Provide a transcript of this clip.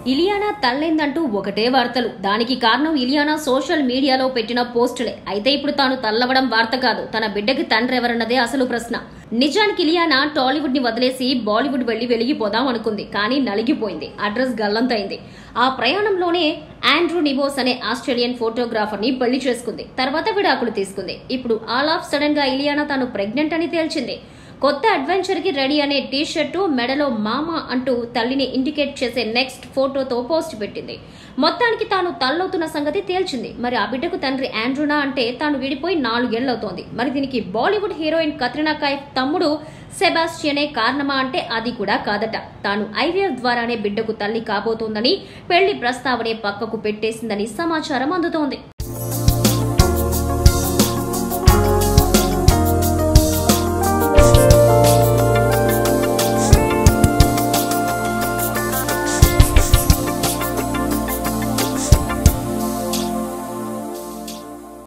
ఇలియానా తల్లైందంటూ ఒకటే వార్తలు దానికి కారణం ఇలియానా సోషల్ మీడియాలో పెట్టిన పోస్టులే అయితే ఇప్పుడు తాను తల్లవడం వార్త కాదు తన బిడ్డకి తండ్రి ఎవరన్నదే అసలు ప్రశ్న నిజానికి ఇలియానా టాలీవుడ్ ని వదిలేసి బాలీవుడ్ వెళ్లి వెలిగిపోదాం అనుకుంది కానీ నలిగిపోయింది అడ్రస్ గల్లంతైంది ఆ ప్రయాణంలోనే ఆండ్రూ నిబోస్ అనే ఆస్ట్రేలియన్ ఫోటోగ్రాఫర్ ని పెళ్లి చేసుకుంది తర్వాత విడాకులు తీసుకుంది ఇప్పుడు ఆల్ ఆఫ్ సడన్ గా ఇలియానా తాను ప్రెగ్నెంట్ అని తేల్చింది కొత్త అడ్వెంచర్ కి రెడీ అనే టీ షర్టు మెడలో మామ అంటూ తల్లిని ఇండికేట్ చేసే నెక్స్ట్ ఫోటోతో పోస్ట్ పెట్టింది మొత్తానికి తాను తల్లవుతున్న సంగతి తేల్చింది మరి ఆ బిడ్డకు తండ్రి ఆండ్రూనా అంటే తాను విడిపోయి నాలుగేళ్లవుతోంది మరి దీనికి బాలీవుడ్ హీరోయిన్ కత్రినా కైఫ్ తమ్ముడు సెబాస్టియనే కారణమా అంటే అది కూడా కాదట తాను ఐవీఎఫ్ ద్వారానే బిడ్డకు తల్లి కాబోతోందని పెళ్లి ప్రస్తావనే పక్కకు పెట్టేసిందని సమాచారం అందుతోంది